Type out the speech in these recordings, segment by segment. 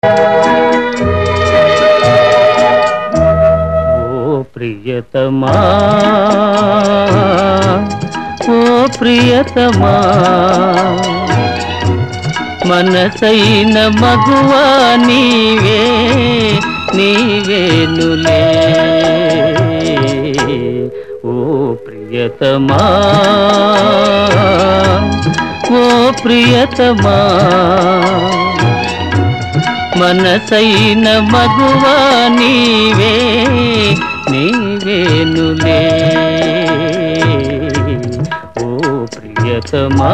ఓ ప్రియతమా ఓ ప్రియతమా మనసైన మగువా నీవే నీవేనులే ఓ ప్రియతమా ఓ ప్రియతమా మనసైన మగువా నీవే నీవేనులే ఓ ప్రియతమా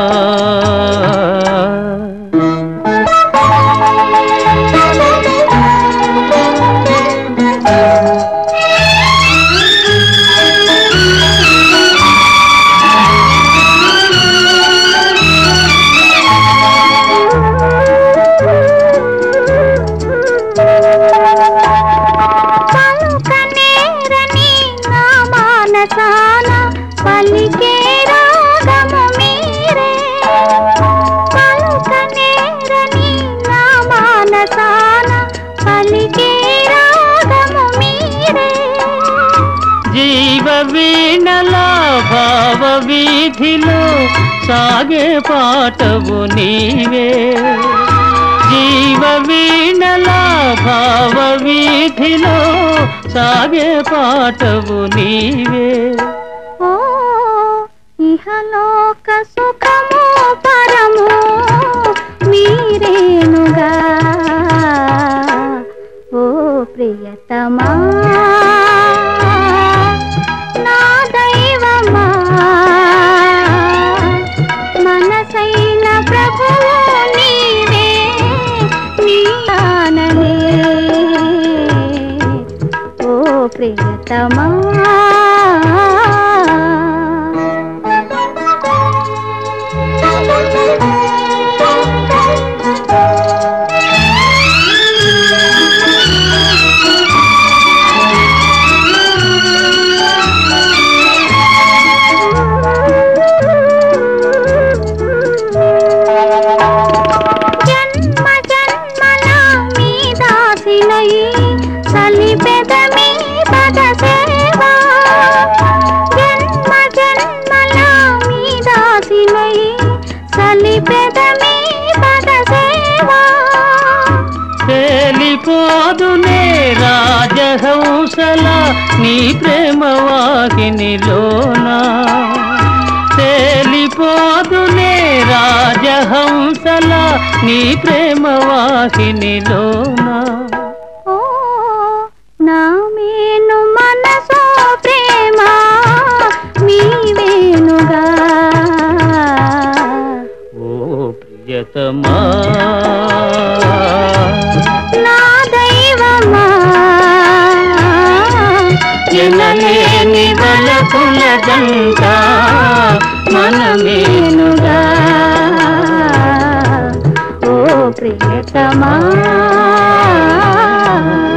పలుకనేరని నా మానసాన పలికే రాగము మీరే పలుకనేరని నా మానసాన పలికే రాగము మీరే జీవ వీణల భావ వీధిలో సాగే పాటవు నీవే జీవ వీణల భావ వీధిలో సాగే పాటవు నీవే ఓ ఇహలోక సుఖము పరము మీరేనుగా ఓ ప్రియతమా నా దైవమా మనసైన ప్రభువు నీవే నీ ఆననే ఓ ప్రియతమా జన్మ జన్మల మీ దాసినై సలిపెద మీ పద సేవా జన్మ జన్మల మీ దాసినై సలిపెద మీ పద సేవా తేలిపోదునే రాజహంసల నీ ప్రేమ వాహినిలోనా తేలిపోదునే రాజహంసల నీ ప్రేమ వాహినిలోనా ఓ నా మేను మనసో ప్రేమ మీవేనుగా ఓ ప్రియతమా నా దైవమా ఎనలేని వలపుల జంట మనమేనుగా ఓ ప్రియతమా